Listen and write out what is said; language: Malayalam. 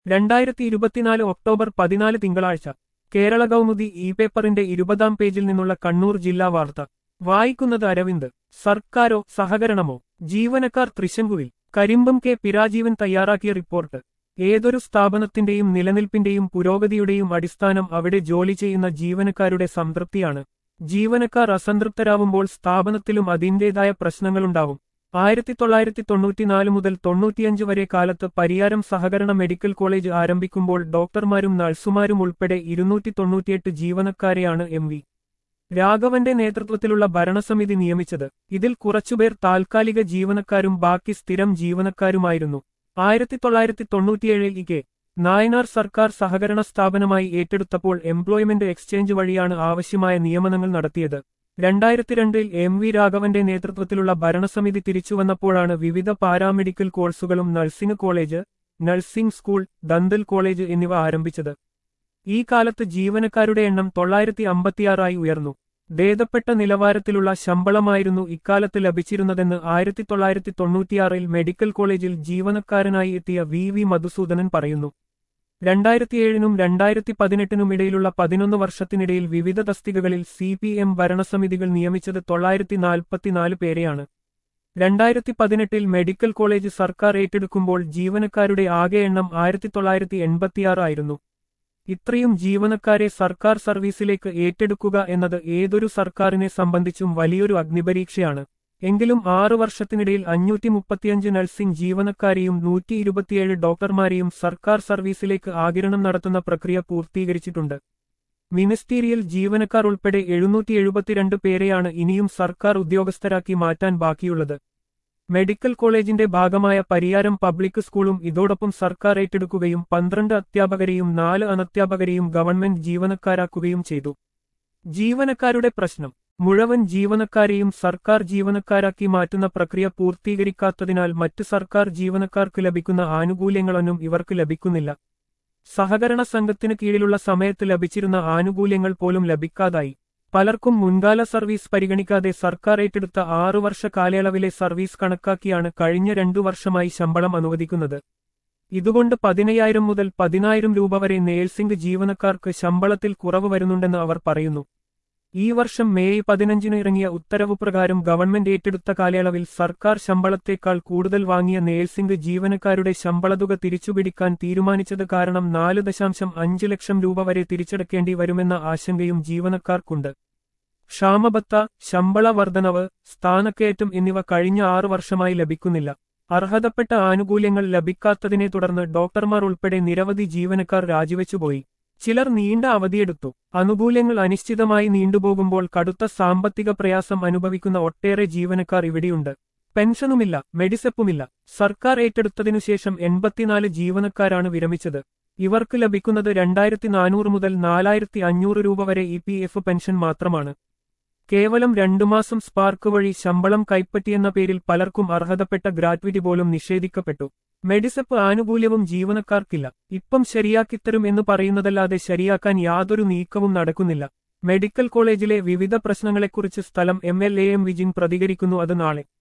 രണ്ടായിരത്തി ഇരുപത്തിനാല് ഒക്ടോബർ പതിനാല് തിങ്കളാഴ്ച കേരള കൗമുദി ഇ പേപ്പറിന്റെ ഇരുപതാം പേജിൽ നിന്നുള്ള കണ്ണൂർ ജില്ലാ വാർത്ത വായിക്കുന്നത് അരവിന്ദ് സർക്കാരോ സഹകരണമോ ജീവനക്കാർ തൃശങ്കുവിൽ കരിമ്പം കെ പിരാജീവൻ തയ്യാറാക്കിയ റിപ്പോർട്ട് ഏതൊരു സ്ഥാപനത്തിന്റെയും നിലനിൽപ്പിന്റെയും പുരോഗതിയുടെയും അടിസ്ഥാനം അവിടെ ജോലി ചെയ്യുന്ന ജീവനക്കാരുടെ സംതൃപ്തിയാണ് ജീവനക്കാർ അസംതൃപ്തരാവുമ്പോൾ സ്ഥാപനത്തിലും അതിന്റേതായ പ്രശ്നങ്ങളുണ്ടാവും ആയിരത്തി തൊള്ളായിരത്തി തൊണ്ണൂറ്റിനാല് മുതൽ തൊണ്ണൂറ്റിയഞ്ച് വരെ കാലത്ത് പരിയാരം സഹകരണ മെഡിക്കൽ കോളേജ് ആരംഭിക്കുമ്പോൾ ഡോക്ടർമാരും നഴ്സുമാരും ഉൾപ്പെടെ ഇരുന്നൂറ്റി തൊണ്ണൂറ്റിയെട്ട് ജീവനക്കാരെയാണ് എം വി രാഘവന്റെ നേതൃത്വത്തിലുള്ള ഭരണസമിതി നിയമിച്ചത് ഇതിൽ കുറച്ചുപേർ താൽക്കാലിക ജീവനക്കാരും ബാക്കി സ്ഥിരം ജീവനക്കാരുമായിരുന്നു ആയിരത്തി തൊള്ളായിരത്തി തൊണ്ണൂറ്റിയേഴിൽ ഇകെ നായനാർ സർക്കാർ സഹകരണ സ്ഥാപനമായി ഏറ്റെടുത്തപ്പോൾ എംപ്ലോയ്മെന്റ് എക്സ്ചേഞ്ച് വഴിയാണ് ആവശ്യമായ നിയമനങ്ങൾ നടത്തിയത് രണ്ടായിരത്തി രണ്ടിൽ എം വി രാഘവന്റെ നേതൃത്വത്തിലുള്ള ഭരണസമിതി തിരിച്ചുവന്നപ്പോഴാണ് വിവിധ പാരാമെഡിക്കൽ കോഴ്സുകളും nursing college nursing school dental college എന്നിവ ആരംഭിച്ചത് ഈ കാലത്ത് ജീവനക്കാരുടെ എണ്ണം തൊള്ളായിരത്തി അമ്പത്തിയാറായി ഉയർന്നു ഭേദപ്പെട്ട നിലവാരത്തിലുള്ള ശമ്പളമായിരുന്നു ഇക്കാലത്ത് ലഭിച്ചിരുന്നതെന്ന് ആയിരത്തി തൊള്ളായിരത്തി തൊണ്ണൂറ്റിയാറിൽ മെഡിക്കൽ കോളേജിൽ ജീവനക്കാരനായി എത്തിയ വി വി മധുസൂദനൻ പറയുന്നു രണ്ടായിരത്തിയേഴിനും രണ്ടായിരത്തി പതിനെട്ടിനും ഇടയിലുള്ള പതിനൊന്ന് വർഷത്തിനിടയിൽ വിവിധ തസ്തികകളിൽ സി പി എം ഭരണസമിതികൾ നിയമിച്ചത് തൊള്ളായിരത്തി നാൽപ്പത്തിനാല് പേരെയാണ് രണ്ടായിരത്തി പതിനെട്ടിൽ മെഡിക്കൽ കോളേജ് സർക്കാർ ഏറ്റെടുക്കുമ്പോൾ ജീവനക്കാരുടെ ആകെ എണ്ണം ആയിരത്തി തൊള്ളായിരത്തി എൺപത്തിയാറ് ആയിരുന്നു ഇത്രയും ജീവനക്കാരെ സർക്കാർ സർവീസിലേക്ക് ഏറ്റെടുക്കുക എന്നത് ഏതൊരു സർക്കാരിനെ സംബന്ധിച്ചും വലിയൊരു അഗ്നിപരീക്ഷയാണ് എങ്കിലും ആറു വർഷത്തിനിടയിൽ അഞ്ഞൂറ്റി മുപ്പത്തിയഞ്ച് നഴ്സിംഗ് ജീവനക്കാരെയും നൂറ്റി ഇരുപത്തിയേഴ് ഡോക്ടർമാരെയും സർക്കാർ സർവീസിലേക്ക് ആകിരണം നടത്തുന്ന പ്രക്രിയ പൂർത്തീകരിച്ചിട്ടുണ്ട് മിനിസ്റ്റീരിയൽ ജീവനക്കാർ ഉൾപ്പെടെ എഴുന്നൂറ്റി എഴുപത്തിരണ്ട് പേരെയാണ് ഇനിയും സർക്കാർ ഉദ്യോഗസ്ഥരാക്കി മാറ്റാൻ ബാക്കിയുള്ളത് മെഡിക്കൽ കോളേജിന്റെ ഭാഗമായ പരിയാരം പബ്ലിക് സ്കൂളും ഇതോടൊപ്പം സർക്കാർ ഏറ്റെടുക്കുകയും പന്ത്രണ്ട് അധ്യാപകരെയും നാല് അനധ്യാപകരെയും ഗവൺമെന്റ് ജീവനക്കാരാക്കുകയും ചെയ്തു ജീവനക്കാരുടെ പ്രശ്നം മുഴുവൻ ജീവനക്കാരെയും സർക്കാർ ജീവനക്കാരാക്കി മാറ്റുന്ന പ്രക്രിയ പൂർത്തീകരിക്കാത്തതിനാൽ മറ്റ് സർക്കാർ ജീവനക്കാർക്ക് ലഭിക്കുന്ന ആനുകൂല്യങ്ങളൊന്നും ഇവർക്ക് ലഭിക്കുന്നില്ല സഹകരണ സംഘത്തിന് കീഴിലുള്ള സമയത്ത് ലഭിച്ചിരുന്ന ആനുകൂല്യങ്ങൾ പോലും ലഭിക്കാതായി പലർക്കും മുൻകാല സർവീസ് പരിഗണിക്കാതെ സർക്കാർ ഏറ്റെടുത്ത ആറു വർഷ കാലയളവിലെ സർവീസ് കണക്കാക്കിയാണ് കഴിഞ്ഞ രണ്ടു വർഷമായി ശമ്പളം അനുവദിക്കുന്നത് ഇതുകൊണ്ട് പതിനയ്യായിരം മുതൽ പതിനായിരം രൂപ വരെ നേഴ്സിംഗ് ജീവനക്കാർക്ക് ശമ്പളത്തിൽ കുറവ് വരുന്നുണ്ടെന്ന് അവർ പറയുന്നു ഈ വർഷം മേയ് പതിനഞ്ചിന് ഇറങ്ങിയ ഉത്തരവ് പ്രകാരം ഗവൺമെന്റ് ഏറ്റെടുത്ത കാലയളവിൽ സർക്കാർ ശമ്പളത്തേക്കാൾ കൂടുതൽ വാങ്ങിയ നേഴ്സിംഗ് ജീവനക്കാരുടെ ശമ്പളതുക തിരിച്ചുപിടിക്കാൻ തീരുമാനിച്ചത് കാരണം നാല് ദശാംശം അഞ്ച് ലക്ഷം രൂപ വരെ തിരിച്ചടക്കേണ്ടി വരുമെന്ന ആശങ്കയും ജീവനക്കാർക്കുണ്ട് ക്ഷാമബത്ത ശമ്പള വർധനവ് സ്ഥാനക്കയറ്റം എന്നിവ കഴിഞ്ഞ ആറു വർഷമായി ലഭിക്കുന്നില്ല അർഹതപ്പെട്ട ആനുകൂല്യങ്ങൾ ലഭിക്കാത്തതിനെ തുടർന്ന് ഡോക്ടർമാർ ഉൾപ്പെടെ നിരവധി ജീവനക്കാർ രാജിവെച്ചുപോയി ചിലർ നീണ്ട അവധിയെടുത്തു ആനുകൂല്യങ്ങൾ അനിശ്ചിതമായി നീണ്ടുപോകുമ്പോൾ കടുത്ത സാമ്പത്തിക പ്രയാസം അനുഭവിക്കുന്ന ഒട്ടേറെ ജീവനക്കാർ ഇവിടെയുണ്ട് പെൻഷനുമില്ല മെഡിസെപ്പുമില്ല സർക്കാർ ഏറ്റെടുത്തതിനുശേഷം എൺപത്തിനാല് ജീവനക്കാരാണ് വിരമിച്ചത് ഇവർക്ക് ലഭിക്കുന്നത് രണ്ടായിരത്തി നാനൂറ് മുതൽ നാലായിരത്തി അഞ്ഞൂറ് രൂപ വരെ ഇ പി എഫ് പെൻഷൻ മാത്രമാണ് കേവലം രണ്ടു മാസം സ്പാർക്ക് വഴി ശമ്പളം കൈപ്പറ്റിയെന്ന പേരിൽ പലർക്കും അർഹതപ്പെട്ട ഗ്രാറ്റുവിറ്റി പോലും നിഷേധിക്കപ്പെട്ടു മെഡിസെപ്പ് ആനുകൂല്യവും ജീവനക്കാർക്കില്ല ഇപ്പം ശരിയാക്കിത്തരും എന്ന് പറയുന്നതല്ലാതെ ശരിയാക്കാൻ യാതൊരു നീക്കവും നടക്കുന്നില്ല മെഡിക്കൽ കോളേജിലെ വിവിധ പ്രശ്നങ്ങളെക്കുറിച്ച് സ്ഥലം M L A M Vijin പ്രതികരിക്കുന്നു അത് നാളെ